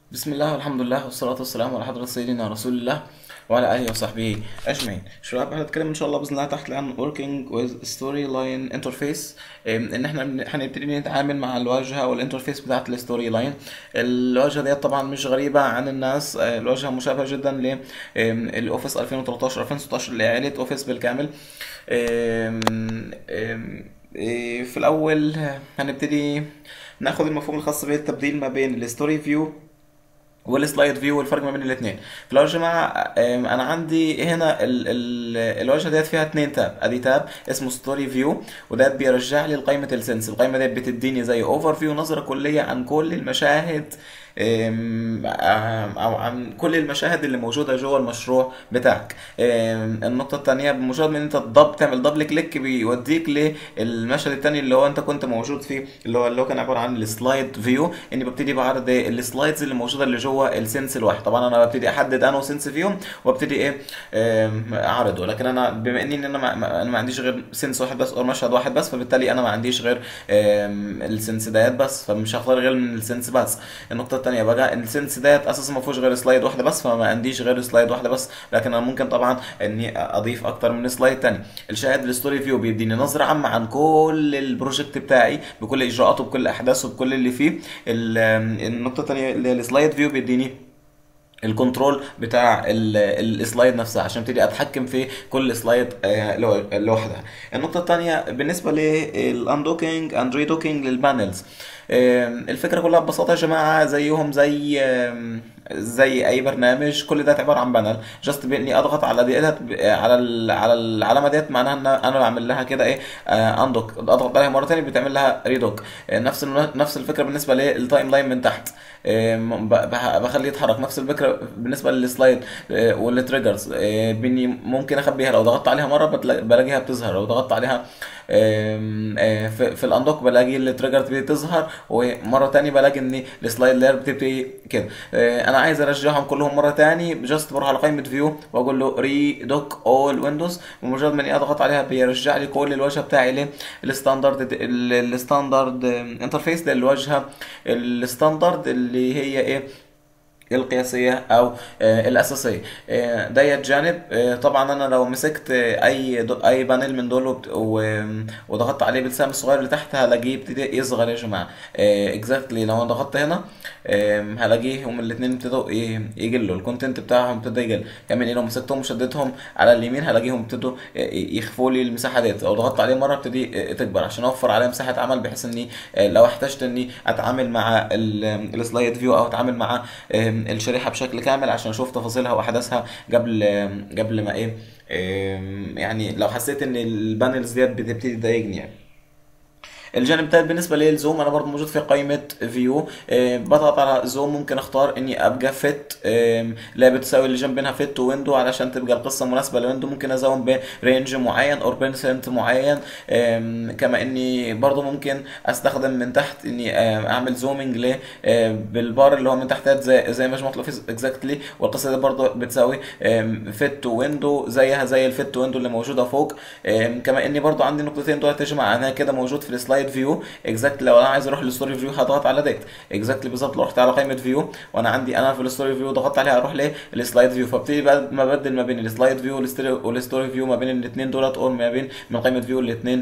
بسم الله والحمد لله والصلاة والسلام على حضرة سيدنا رسول الله وعلى آله وصحبه أجمعين. شباب هنتكلم إن شاء الله بإذن الله تحت عن working with storyline interface إم، إن إحنا بن- هنبتدي نتعامل مع الواجهة والانترفيس بتاعت الستوري لاين. الواجهة ديت طبعا مش غريبة عن الناس، آه، الواجهة مشابهة جدا للأوفيس 2013 2016 اللي هي عيلة أوفيس بالكامل. أم، أم، إيه، في الأول هنبتدي ناخد المفهوم الخاص بالتبديل ما بين الستوري فيو والسلايد فيو والفرق ما بين الاثنين فلو يا جماعه آم، انا عندي هنا ال ال الواجهه ديت فيها اثنين تاب ادي تاب اسمه ستوري فيو وده بيرجع لي لقائمه السنس القائمه ديت بتديني زي اوفر فيو نظره كليه عن كل المشاهد آم، آم، او عن كل المشاهد اللي موجوده جوه المشروع بتاعك آم، النقطه الثانيه بمجرد ما انت تضب تعمل دبل كليك بيوديك للمشهد الثاني اللي هو انت كنت موجود فيه اللي هو اللي هو كان عباره عن السلايد فيو اني ببتدي بعرض السلايدز اللي موجوده اللي جوه السنس الواحد طبعا انا ببتدي احدد انه سنس فيهم وابتدي ايه آم، اعرضه لكن انا بما اني ان انا ما, ما- انا ما عنديش غير سنس واحد بس او مشهد واحد بس فبالتالي انا ما عنديش غير آم، السنس ديت بس فمش هختار غير من السنس بس النقطه الثانيه بقى السنس ديت اساسا ما فيهوش غير سلايد واحده بس فما عنديش غير سلايد واحده بس لكن انا ممكن طبعا اني اضيف اكتر من سلايد تاني الشاهد الستوري فيو بيديني نظره عامه عن كل البروجكت بتاعي بكل اجراءاته بكل احداثه بكل اللي فيه ال- النقطه الثانيه اللي هي السلايد فيو بيديني الكنترول بتاع ال- السلايد نفسها عشان ابتدي اتحكم في كل سلايد آه، لو- لوحدها النقطه الثانيه بالنسبه للاندوكينج اند ريدوكينج للبانلز آم، الفكره كلها ببساطه يا جماعه زيهم زي آم، زي اي برنامج كل ده عباره عن بانل جاست باني اضغط على ديت على ال- على العلامه ديت معناها ان انا بعمل لها كده ايه اندوك اضغط عليها مره ثانيه بتعمل لها ريدوك نفس الم- نفس الفكره بالنسبه للتايم لاين من تحت آم، ب- بح- بخليه يتحرك نفس الفكره بالنسبه للسلايد آه، والتريجرز آه، باني ممكن اخبيها لو ضغطت عليها مره بتلا- بلاقيها بتظهر لو ضغطت عليها آم، آه، في, في الاندوك بلاقي التريجر بتبتدي تظهر ومره تانية بلاقي ان السلايد لاير بتبتدي كده آه، انا عايز ارجعهم كلهم مره تاني جاست بروح على قائمه فيو واقول له ري دوك اول ويندوز ومجرد ما اني اضغط عليها بيرجع لي كل الواجهه بتاعي للستاندرد الستاندرد انترفيس ده الواجهه الستاندرد اللي هي ايه القياسية أو آه، الأساسية آه، ديت جانب آه، طبعا أنا لو مسكت آه، أي دو أي بانل من دول وبت- و- وضغطت عليه بالسهم الصغير اللي تحت هلاقيه يبتدي يصغر يا جماعة اكزاكتلي لو أنا ضغطت هنا آم، هلاقيه هما الاتنين ابتدوا ي- يقلوا الكونتنت بتاعهم ابتدى يقل كمان لو مسكتهم وشدتهم على اليمين هلاقيهم ابتدوا ي- يخفوا لي المساحة ديت لو ضغطت عليه مرة ابتدي تكبر عشان أوفر عليه مساحة عمل بحيث إني آه، لو احتجت إني أتعامل مع ال- السلايد فيو أو أتعامل مع آم، الشريحه بشكل كامل عشان اشوف تفاصيلها واحداثها قبل آم، قبل ما ايه آم، يعني لو حسيت ان البانلز ديت بتبتدي تضايقني يعني الجانب التالت بالنسبه للزوم انا برضو موجود في قائمه فيو بضغط على زوم ممكن اختار اني ابقى فت لا بتساوي اللي جنبينها فت ويندو علشان تبقى القصه مناسبه للويندو ممكن ازوم برينج معين او بيرسنت معين آم، كما اني برضو ممكن استخدم من تحت اني آم، اعمل زومنج ل آم، بالبار اللي هو من تحت ده زي زي مجموعه الاوفيس اكزاكتلي والقصه دي برضو بتساوي فت ويندو زيها زي الفت ويندو اللي موجوده فوق آم، كما اني برضو عندي نقطتين دول تجمع انا كده موجود في السلايد فيو اكزاكتلي لو انا عايز اروح للستوري فيو هضغط على ديت اكزاكتلي بالظبط لو رحت على قائمه فيو وانا عندي انا في الستوري فيو ضغطت عليها اروح للسلايد فيو فابتدي بقى ما بدل ما بين السلايد فيو والستوري فيو ما بين الاثنين دولت او ما بين من قائمه فيو الاثنين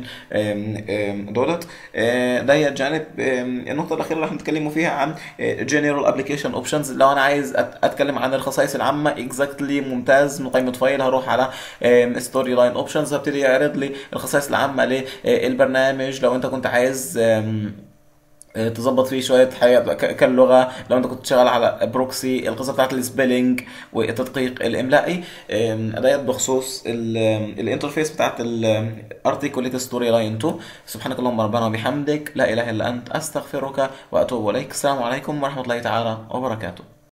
دولت آه، ده جانب آم، النقطه الاخيره اللي هنتكلموا فيها عن جنرال ابلكيشن اوبشنز لو انا عايز أت- اتكلم عن الخصائص العامه اكزاكتلي ممتاز من قائمه فايل هروح على ستوري لاين اوبشنز هبتدي يعرض لي الخصائص العامه للبرنامج لو انت كنت عايز آم، آه، تظبط فيه شويه حاجات ك- كاللغه لو انت كنت شغال على بروكسي القصه بتاعت السبيلنج والتدقيق الاملائي آم، ديت بخصوص ال- آم، الانترفيس بتاعت الارتيكوليت ستوري لاين 2 سبحانك اللهم ربنا وبحمدك لا اله الا انت استغفرك واتوب اليك السلام عليكم ورحمه الله تعالى وبركاته